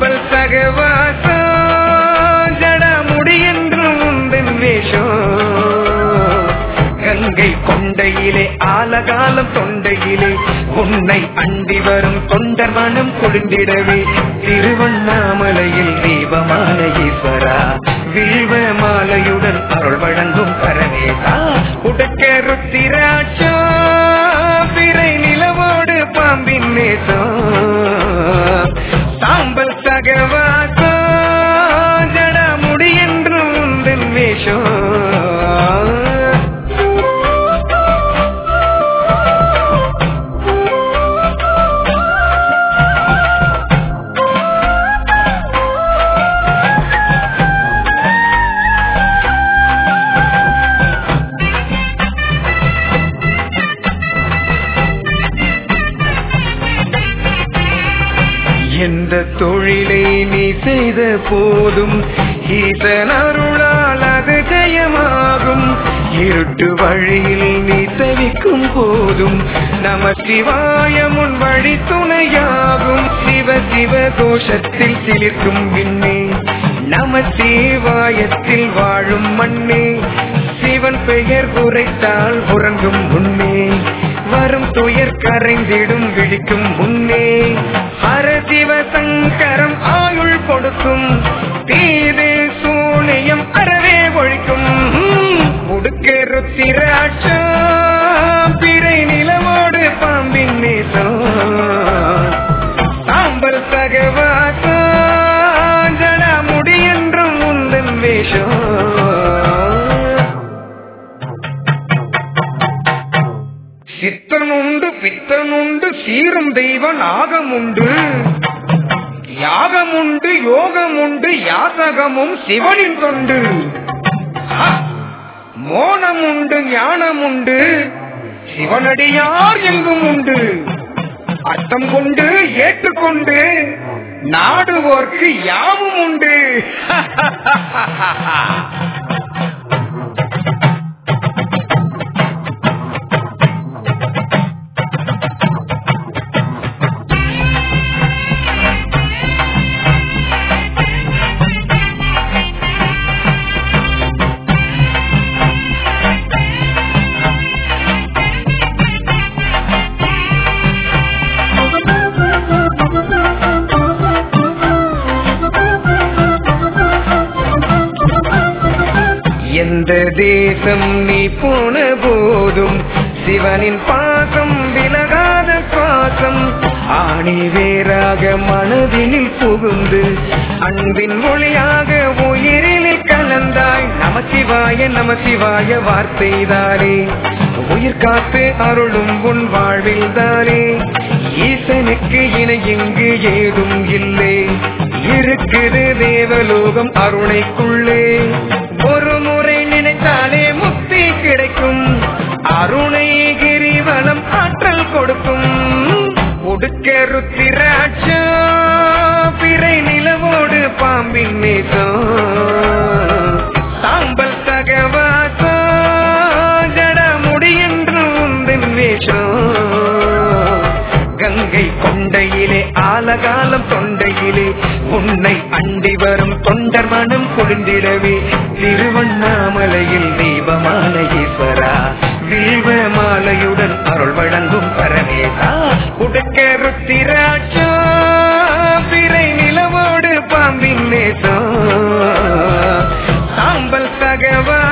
சாம்பல் சகவாசம் ஜடாமுடி என்றும் உந்தன் வேஷம் கங்கை கொண்டையிலே ஆலகாலம் தொண்டையிலே உன்னை அண்டி வரும் தொண்டர் மனம் கொழுந்திடவே திருவண்ணாமலையில் தீபமான ஈஸ்வரா வில்வ மாலையுடன் அருள் வழங்கும் பரமேசா உடக்க ருத்திராட்சோ பிறை நிலவோடு பாம்பின் நேசம் சாம்பல் சகவாசோ ஜடாமுடி என்றும் உந்தன் வேஷம் எந்த தொழிலை நீ செய்த போதும் ஈசன் அருளால் அது ஜெயமாகும் இருட்டு வழியில் நீ தவிக்கும் போதும் நம சிவாய முன் வழி துணையாகும் சிவ சிவ கோஷத்தில் சிலிர்க்கும் விண்ணே நம சிவாயத்தில் வாழும் மண்ணே சிவன் பெயர் குறைத்தால் உறங்கும் முன்னே வரும் துயர் கரைந்திடும் விழிக்கும் முன்னே ஹரசிவ சங்கரம் ஆயுள் கொடுக்கும் தீது சூனியம் அறவே ஒழிக்கும் முடுக்க ருத்திராட்சம் பிறை நிலவோடு பாம்பின் நேசம் சாம்பல் சகவாசம் ஜடாமுடி என்றும் உந்தன் வேஷம் சித்தனுண்டு பித்தனுண்டு சீரும் தெய்வ நாகமுண்டு யாகமுண்டு யோகமுண்டு யாசகமும் சிவனின் தொண்டு ஆ! மோனமுண்டு ஞானமுண்டு சிவனடியார் எங்கும் உண்டு அர்த்தம் கொண்டு ஏற்றுக்கொண்டு நாடுவோர்க்கு யாவும் உண்டு எந்த தேசம் நீ போன போதும் சிவனின் பாசம் விலகாத சுவாசம் ஆணி வேறாக மனதினில் புகுந்து அன்பின் மொழியாக உயிரினில் கலந்தாய் நமசிவாய நமசிவாய வார்த்தைதானே உயிர் காத்து அருளும் உன் வாழ்வில் தானே ஈசனுக்கு இணை இங்கு ஏதும் இல்லை இருக்குது தேவலோகம் அருணைக்குள்ளே ஒரு முறை நினைத்தாலே முக்தி கிடைக்கும் அருணை கிரிவலம் ஆற்றல் கொடுக்கும் உடுக்க ருத்திராட்ச பிறை நிலவோடு பாம்பின் நேசம் சாம்பல் சகவாசம் ஜடாமுடி என்று உந்தன் வேஷம் கங்கை கொண்டையிலே ஆலகாலம் தொண்டையிலே உன்னை அண்டி வரும் தொண்டர் மனம் கொழுந்திடவே திருவண்ணாமலையில் தீபமான ஈஸ்வரா வில்வ மாலையுடன் அருள் வழங்கும் பரமேசா உடுக்க ருத்திராட்சோ பிறை நிலவோடு பாம்பின் நேசம் சாம்பல் சகவா